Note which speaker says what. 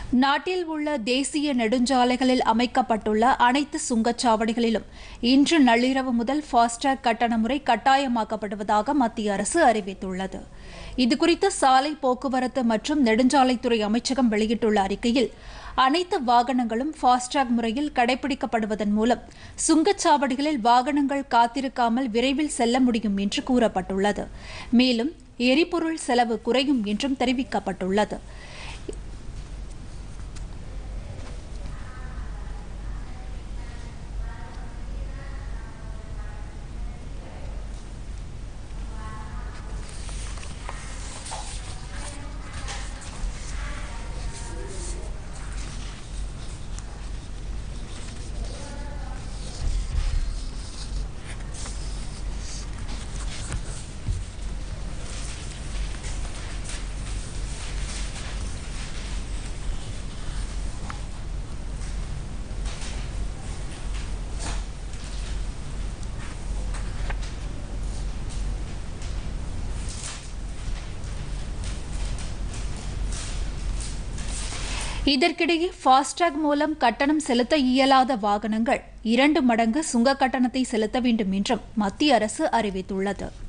Speaker 1: நாட்டில் உள்ள தேசிய நெடுஞ்சாலைகளில் அமைக்கப்பட்டுள்ள அனைத்து சுங்கச்சாவடிகளிலும் இன்று நள்ளிரவு முதல் ஃபாஸ்டேக் கட்டண முறை கட்டாயமாக்கப்படுவதாக மத்திய அரசு அறிவித்துள்ளது இதுகுறித்து சாலை போக்குவரத்து மற்றும் நெடுஞ்சாலைத்துறை அமைச்சகம் வெளியிட்டுள்ள அறிக்கையில் அனைத்து வாகனங்களும் ஃபாஸ்டேக் முறையில் கடைபிடிக்கப்படுவதன் மூலம் சுங்கச்சாவடிகளில் வாகனங்கள் காத்திருக்காமல் விரைவில் செல்ல முடியும் என்று கூறப்பட்டுள்ளது மேலும் எரிபொருள் செலவு குறையும் என்றும் தெரிவிக்கப்பட்டுள்ளது இதற்கிடையே ஃபாஸ்டேக் மூலம் கட்டணம் செலுத்த இயலாத வாகனங்கள் இரண்டு மடங்கு சுங்க கட்டணத்தை செலுத்த வேண்டும் என்றும் மத்திய அரசு அறிவித்துள்ளது